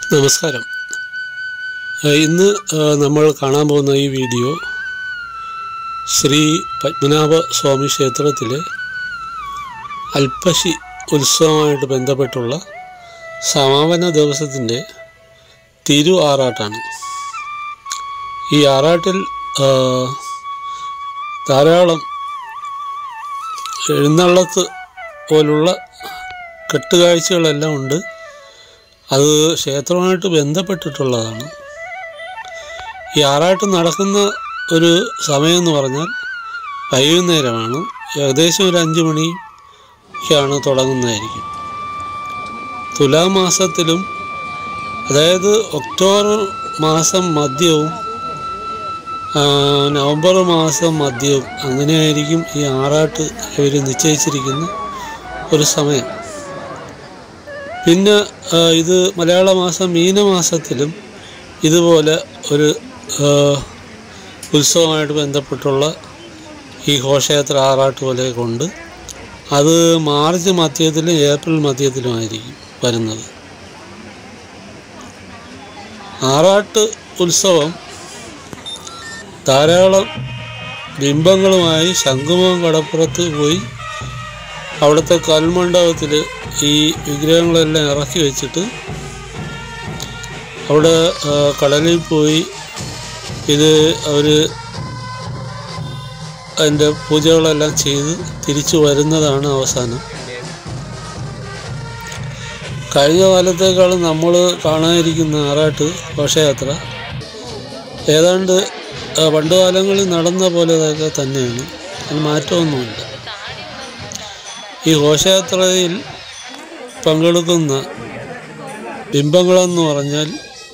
നമസ്കാരം ഏഹ് ഇന്ന് ഏഹ് നമ്മൾ കാണാൻ പോകുന്ന ഈ വീഡിയോ ശ്രീ പത്മനാഭ സ്വാമി ക്ഷേത്രത്തിലെ അൽപ്പശി ഉത്സവമായിട്ട് ബന്ധപ്പെട്ടുള്ള സമാപന ദിവസത്തിൻ്റെ തിരു ആറാട്ടാണ് ഈ ആറാട്ടിൽ ഏഹ്, ധാരാളം എഴുന്നള്ളത്ത് പോലുള്ള കെട്ടുകാഴ്ചകളെല്ലാം ഉണ്ട് അത് ക്ഷേത്രവുമായിട്ട് ബന്ധപ്പെട്ടിട്ടുള്ളതാണ് ഈ ആറാട്ട് നടക്കുന്ന ഒരു സമയം എന്ന് പറഞ്ഞാൽ വൈകുന്നേരമാണ് ഏകദേശം ഒരു അഞ്ച് മണിക്കാണ് തുടങ്ങുന്നതായിരിക്കും തുലാമാസത്തിലും അതായത് ഒക്ടോബർ മാസം മധ്യവും ആ, നവംബർ മാസം മധ്യവും അങ്ങനെയായിരിക്കും ഈ ആറാട്ട് ഇവർ നിശ്ചയിച്ചിരിക്കുന്ന ഒരു സമയം പിന്നെ ആ, ഇത് മലയാള മാസം മീനമാസത്തിലും ഇതുപോലെ ഒരു ആ, ഉത്സവമായിട്ട് ബന്ധപ്പെട്ടുള്ള ഈ ഘോഷയാത്ര ആറാട്ട് പോലെ കൊണ്ട് അത് മാർച്ച് മധ്യത്തിലും ഏപ്രിൽ മധ്യത്തിലുമായിരിക്കും വരുന്നത് ആറാട്ട് ഉത്സവം ധാരാളം ബിംബങ്ങളുമായി ശംഖുമുഖം കടപ്പുറത്ത് പോയി അവിടുത്തെ കൽമണ്ഡപത്തിൽ ഈ വിഗ്രഹങ്ങളെല്ലാം ഇറക്കി വെച്ചിട്ട് അവിടെ ആ, കടലിൽ പോയി ഇത് അവർ അതിൻ്റെ പൂജകളെല്ലാം ചെയ്ത് തിരിച്ചു വരുന്നതാണ് അവസാനം കഴിഞ്ഞ കാലത്തേക്കാളും നമ്മൾ കാണാനിരിക്കുന്ന ആറാട്ട് ഘോഷയാത്ര ഏതാണ്ട് ആ, പണ്ട് കാലങ്ങളിൽ നടന്ന പോലെ തന്നെയാണ് അതിന് മാറ്റമൊന്നുമില്ല ഈ ഘോഷയാത്രയിൽ പങ്കെടുക്കുന്ന ബിംബങ്ങളെന്ന് പറഞ്ഞാൽ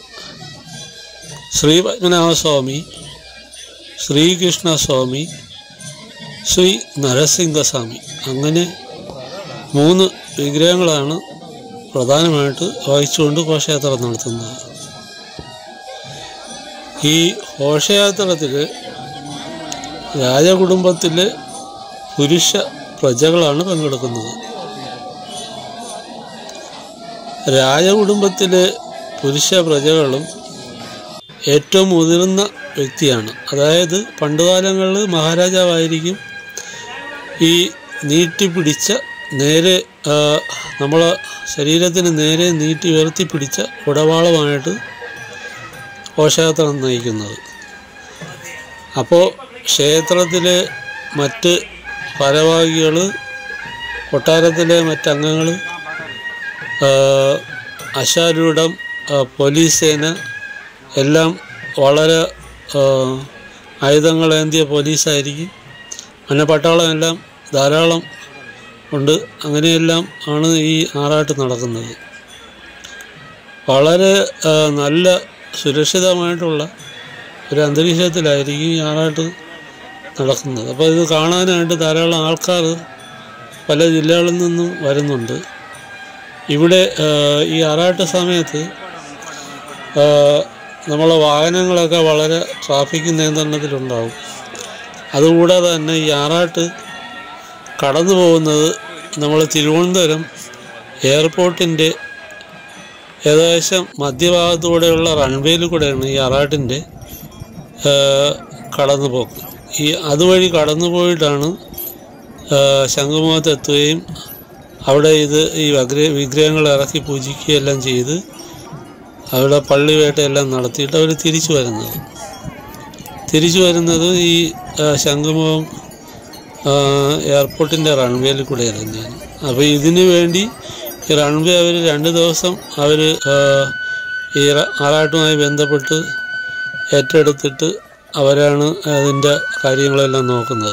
ശ്രീ പത്മനാഭസ്വാമി ശ്രീകൃഷ്ണസ്വാമി ശ്രീ നരസിംഹസ്വാമി അങ്ങനെ മൂന്ന് വിഗ്രഹങ്ങളാണ് പ്രധാനമായിട്ട് വഹിച്ചുകൊണ്ട് ഘോഷയാത്ര നടത്തുന്നത് ഈ ഘോഷയാത്രത്തിൽ രാജകുടുംബത്തിലെ പുരുഷ പ്രജകളാണ് പങ്കെടുക്കുന്നത് രാജകുടുംബത്തിലെ പുരുഷ പ്രജകളും ഏറ്റവും മുതിർന്ന വ്യക്തിയാണ് അതായത് പണ്ടുകാലങ്ങളിൽ മഹാരാജാവായിരിക്കും ഈ നീട്ടിപ്പിടിച്ച നേരെ ആ, നമ്മളെ ശരീരത്തിന് നേരെ നീട്ടി ഉയർത്തിപ്പിടിച്ച ഉടവാളമായിട്ട് ഘോഷയാത്ര നയിക്കുന്നത് അപ്പോൾ ക്ഷേത്രത്തിലെ മറ്റ് ഭാരവാഹികൾ കൊട്ടാരത്തിലെ മറ്റംഗങ്ങൾ അശാരൂഢം ആ, പോലീസ് സേന എല്ലാം വളരെ ആ, ആയുധങ്ങളേന്തിയ പോലീസായിരിക്കും പിന്നെ പട്ടാളം എല്ലാം ധാരാളം ഉണ്ട് അങ്ങനെയെല്ലാം ആണ് ഈ ആറാട്ട് നടക്കുന്നത് വളരെ ആ, നല്ല സുരക്ഷിതമായിട്ടുള്ള ഒരു അന്തരീക്ഷത്തിലായിരിക്കും ഈ ആറാട്ട് നടക്കുന്നത് അപ്പോൾ ഇത് കാണാനായിട്ട് ധാരാളം ആൾക്കാർ പല ജില്ലകളിൽ നിന്നും വരുന്നുണ്ട് ഇവിടെ ആ, ഈ ആറാട്ട് സമയത്ത് ആ, നമ്മളെ വാഹനങ്ങളൊക്കെ വളരെ ട്രാഫിക് നിയന്ത്രണത്തിലുണ്ടാവും അതുകൂടാതെ തന്നെ ഈ ആറാട്ട് കടന്നു പോകുന്നത് നമ്മൾ തിരുവനന്തപുരം എയർപോർട്ടിൻ്റെ ഏകദേശം മധ്യഭാഗത്തൂടെയുള്ള റൺവേയിൽ കൂടെയാണ് ഈ ആറാട്ടിൻ്റെ കടന്നു പോക്ക് ഈ അതുവഴി കടന്നു പോയിട്ടാണ് ശംഖുമുഖത്ത് എത്തുകയും അവിടെ ഇത് ഈ വഗ്ര വിഗ്രഹങ്ങൾ ഇറക്കി പൂജിക്കുകയെല്ലാം ചെയ്ത് അവിടെ പള്ളി വേട്ടയെല്ലാം നടത്തിയിട്ട് അവർ തിരിച്ചു വരുന്നത് തിരിച്ചു വരുന്നത് ഈ ആ, ശംഖുമുഖം ആ, എയർപോർട്ടിൻ്റെ റൺവേയിൽ കൂടെ തന്നെയാണ് അപ്പോൾ ഇതിനു വേണ്ടി ഈ റൺവേ അവർ രണ്ട് ദിവസം അവർ ഈ റ- ആറാട്ടുമായി ബന്ധപ്പെട്ട് ഏറ്റെടുത്തിട്ട് അവരാണ് അതിൻ്റെ കാര്യങ്ങളെല്ലാം നോക്കുന്നത്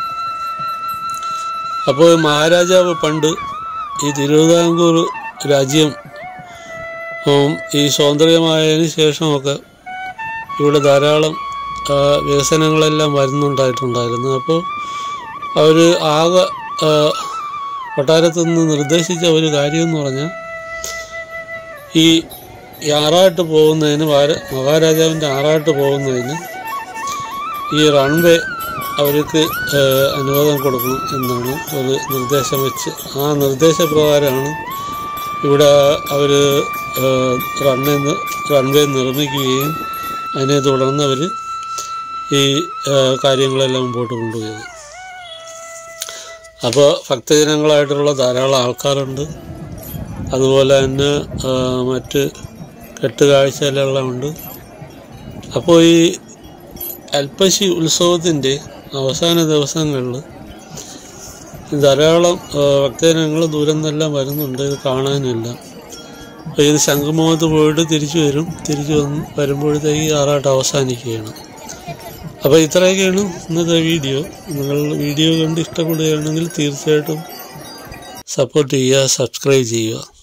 അപ്പോൾ മഹാരാജാവ് പണ്ട് ഈ തിരുവിതാംകൂർ രാജ്യം ഉം, ഈ സ്വാതന്ത്ര്യമായതിനു ശേഷമൊക്കെ ഇവിടെ ധാരാളം ആ, വികസനങ്ങളെല്ലാം വരുന്നുണ്ടായിട്ടുണ്ടായിരുന്നു അപ്പോൾ അവർ ആകെ ആ, കൊട്ടാരത്തു നിന്ന് നിർദ്ദേശിച്ച ഒരു കാര്യം എന്ന് പറഞ്ഞാൽ ഈ ഈ ആറാട്ട് പോകുന്നതിന് വാര- മഹാരാജാവിൻ്റെ ആറാട്ട് പോകുന്നതിന് ഈ റൺവേ അവർക്ക് ആ, അനുവാദം കൊടുക്കണം എന്നാണ് ഒരു നിർദ്ദേശം വെച്ച് ആ നിർദ്ദേശപ്രകാരമാണ് ഇവിടെ അവർ റൺവേ റൺവേ നിർമ്മിക്കുകയും അതിനെ തുടർന്ന് അവർ ഈ ആ, കാര്യങ്ങളെല്ലാം മുമ്പോട്ട് കൊണ്ടുപോയത് അപ്പോൾ ഭക്തജനങ്ങളായിട്ടുള്ള ധാരാളം ആൾക്കാരുണ്ട് അതുപോലെ തന്നെ ആ, മറ്റ് കെട്ടുകാഴ്ചകളെല്ലാം ഉണ്ട് അപ്പോൾ ഈ അൽപ്പശി ഉത്സവത്തിൻ്റെ അവസാന ദിവസങ്ങളിൽ ധാരാളം ആ, ഭക്തജനങ്ങൾ ദൂരം നിന്നെല്ലാം വരുന്നുണ്ട് ഇത് കാണാനില്ല അപ്പോൾ ഇത് ശംഖുമുഖത്ത് പോയിട്ട് തിരിച്ചു വരും തിരിച്ചു വന്ന് വരുമ്പോഴത്തേക്ക് ഈ ആറാട്ട് അവസാനിക്കുകയാണ് അപ്പോൾ ഇത്രയൊക്കെയാണ് ഇന്നത്തെ വീഡിയോ നിങ്ങൾ വീഡിയോ കണ്ട് ഇഷ്ടപ്പെടുകയാണെങ്കിൽ തീർച്ചയായിട്ടും സപ്പോർട്ട് ചെയ്യുക സബ്സ്ക്രൈബ് ചെയ്യുക